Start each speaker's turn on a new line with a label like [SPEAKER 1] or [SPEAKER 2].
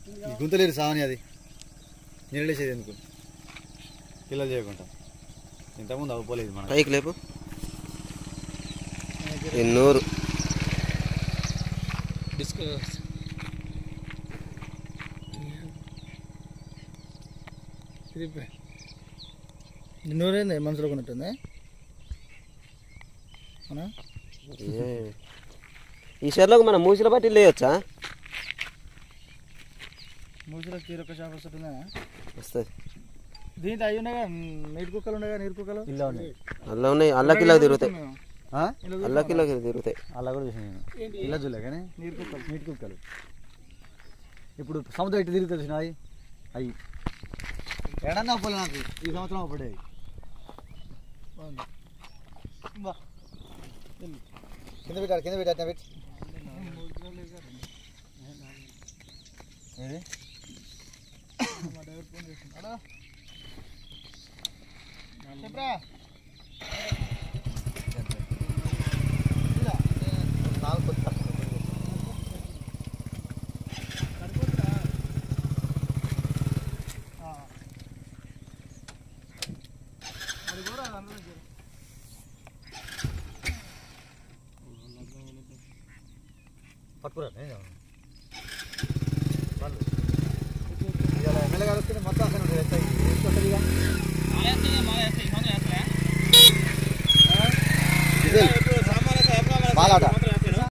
[SPEAKER 1] ఈ గుంతలేరు సావని అది నీళ్ళేసేది ఎందుకు పిల్లలు చేయకుండా ఇంతకుముందు అవ్వలేదు మనం
[SPEAKER 2] పైకి లేపు ఎన్నూరు
[SPEAKER 3] డిస్కస్ ఇది నూరేంది మనసులో కొన్నట్టుంది అవునా
[SPEAKER 2] ఏ. ఈ చెర్లోకి మనం మూసిల బట్టి లేయొచ్చా
[SPEAKER 3] మూసిలో తీరొక్క షాప్ వస్తుందా
[SPEAKER 2] వస్తుంది
[SPEAKER 3] దీంట్లో అవి ఉన్నాయి కదా నీటి కుక్కలు ఉన్నాయి కదా నీరు కుక్కలు
[SPEAKER 1] ఇలా ఉన్నాయి
[SPEAKER 2] అల్ల ఉన్నాయి అల్ల కిలో తిరుగుతాయి
[SPEAKER 3] మేము.
[SPEAKER 1] ఆ?
[SPEAKER 3] ఇలా
[SPEAKER 2] అల్ల కిలో తిరుగుతాయి
[SPEAKER 1] అలా కూడా చూసాను నేను ఇలా చూడలే కానీ
[SPEAKER 3] నీరు కుక్కలు
[SPEAKER 1] నీటి కుక్కలు ఇప్పుడు సముద్రం ఇటు తిరుగుతుంది చూసినా అవి అవి ఎడన్నా అవ్వలే నాకు ఈ సంవత్సరం అప్పుడే
[SPEAKER 3] బాగుంది బా
[SPEAKER 1] కింద పెట్టాడు కింద పెట్టా పెట్టి ఏది
[SPEAKER 3] మా డ్రైవర్ ఫోన్ చేసింది హలో చెప్పరా
[SPEAKER 1] నాలుగు కొత్త
[SPEAKER 3] అది కూడా అందులో చేరు.
[SPEAKER 1] పట్టుకురా